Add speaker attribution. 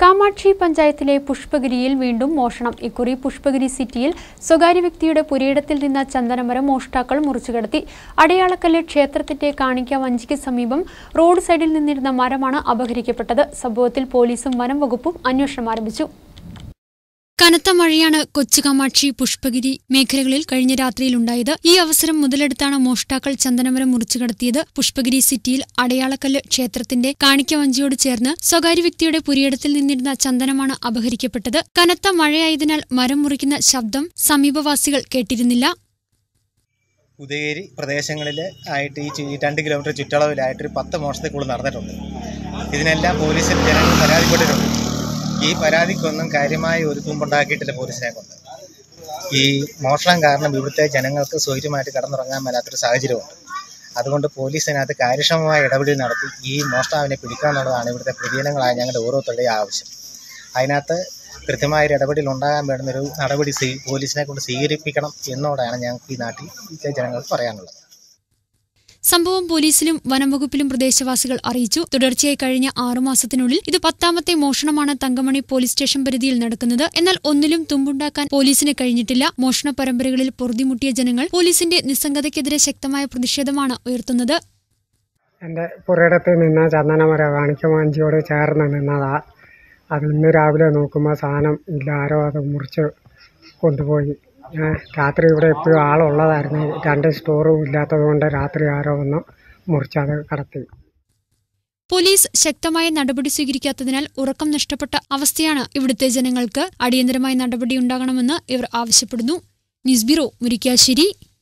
Speaker 1: കാമാക്ഷി പഞ്ചായത്തിലെ പുഷ്പഗിരിയിൽ വീണ്ടും മോഷണം ഇക്കുറി പുഷ്പഗിരി സിറ്റിയിൽ സ്വകാര്യ വ്യക്തിയുടെ പുരയിടത്തിൽ നിന്ന ചന്ദനമരം മോഷ്ടാക്കൾ മുറിച്ചുകടത്തി അടയാളക്കല്ല് ക്ഷേത്രത്തിന്റെ കാണിക്ക വഞ്ചിക്ക് സമീപം റോഡ് സൈഡിൽ നിന്നിരുന്ന മരമാണ് അപഹരിക്കപ്പെട്ടത് സംഭവത്തിൽ പോലീസും വനം വകുപ്പും അന്വേഷണം ആരംഭിച്ചു കനത്ത മഴയാണ് കൊച്ചുകാമാക്ഷി പുഷ്പഗിരി മേഖലകളിൽ കഴിഞ്ഞ രാത്രിയിലുണ്ടായത് ഈ അവസരം മുതലെടുത്താണ് മോഷ്ടാക്കൾ ചന്ദനമരം മുറിച്ചു കടത്തിയത് പുഷ്പഗിരി സിറ്റിയിൽ അടയാളക്കല്ല് ക്ഷേത്രത്തിന്റെ കാണിക്കവഞ്ചിയോട് ചേർന്ന് സ്വകാര്യ വ്യക്തിയുടെ പുരിയിടത്തിൽ നിന്നിരുന്ന ചന്ദനമാണ് അപഹരിക്കപ്പെട്ടത് കനത്ത മഴയായതിനാൽ മരം മുറിക്കുന്ന ശബ്ദം സമീപവാസികൾ കേട്ടിരുന്നില്ല
Speaker 2: ഉദയഗിരി പ്രദേശങ്ങളിൽ ആയിട്ട് ഈ ചു- ഈ രണ്ട് കിലോമീറ്റർ ചുറ്റളവിലായിട്ട് ഒരു പത്ത് മോഷണത്തിൽ കൂടുതൽ നടന്നിട്ടുണ്ട് ഇതിനെല്ലാം പോലീസിൽ ജനങ്ങൾ പരാതിപ്പെട്ടിട്ടുണ്ട് ഈ പരാതിക്കൊന്നും കാര്യമായ ഒരു തുമ്പുണ്ടാക്കിയിട്ടില്ല പോലീസിനെ കൊണ്ട് ഈ മോഷണം കാരണം ഇവിടുത്തെ ജനങ്ങൾക്ക് സ്വൈര്യമായിട്ട് കടന്നുറങ്ങാൻ മേലാത്തൊരു സാഹചര്യമുണ്ട് അതുകൊണ്ട് പോലീസിനകത്ത് കാര്യക്ഷമമായ ഇടപെടൽ നടത്തി ഈ മോഷ്ടാവിനെ പിടിക്കുക എന്നുള്ളതാണ് ഇവിടുത്തെ പൊതുജനങ്ങളായ ഞങ്ങളുടെ ഓരോരുത്തരുടെയും ആവശ്യം അതിനകത്ത് കൃത്യമായ ഒരു ഇടപെടൽ ഉണ്ടാകാൻ വേണ്ടുന്നൊരു നടപടി സ്വീ പോലീസിനെ കൊണ്ട് സ്വീകരിപ്പിക്കണം എന്നോടാണ് ഞങ്ങൾക്ക് ഈ നാട്ടിൽ ജനങ്ങൾക്ക് പറയാനുള്ളത്
Speaker 1: സംഭവം പോലീസിലും വനംവകുപ്പിലും പ്രദേശവാസികൾ അറിയിച്ചു തുടർച്ചയായി കഴിഞ്ഞ ആറുമാസത്തിനുള്ളിൽ ഇത് പത്താമത്തെ മോഷണമാണ് തങ്കമണി പോലീസ് സ്റ്റേഷൻ പരിധിയിൽ നടക്കുന്നത് എന്നാൽ ഒന്നിലും തുമ്പുണ്ടാക്കാൻ പോലീസിന് കഴിഞ്ഞിട്ടില്ല മോഷണ പരമ്പരകളിൽ പൊറുതിമുട്ടിയ ജനങ്ങൾ പോലീസിന്റെ നിസ്സംഗതയ്ക്കെതിരെ ശക്തമായ പ്രതിഷേധമാണ് ഉയർത്തുന്നത്
Speaker 3: എൻ്റെ പുരയിടത്ത് നിന്ന് ചന്ദനമര കാണിക്കമാഞ്ചിയോട് ചേർന്ന് നിന്നതാ അത് ഇന്ന് രാവിലെ നോക്കുമ്പോൾ സാധനം ഇല്ല ആരോ അത് മുറിച്ച് കൊണ്ടുപോയി ഞാൻ രാത്രി ഇവിടെ എപ്പോഴും ആളുള്ളതായിരുന്നു രണ്ട് സ്റ്റോറും ഇല്ലാത്തത് കൊണ്ട് രാത്രി ആരോ വന്ന് മുറിച്ചത് കടത്തി
Speaker 1: പോലീസ് ശക്തമായ നടപടി സ്വീകരിക്കാത്തതിനാൽ ഉറക്കം നഷ്ടപ്പെട്ട അവസ്ഥയാണ് ഇവിടുത്തെ ജനങ്ങൾക്ക് അടിയന്തരമായ നടപടിയുണ്ടാകണമെന്ന് ഇവർ ആവശ്യപ്പെടുന്നു ന്യൂസ് ബ്യൂറോ മുരിക്കാശ്ശേരി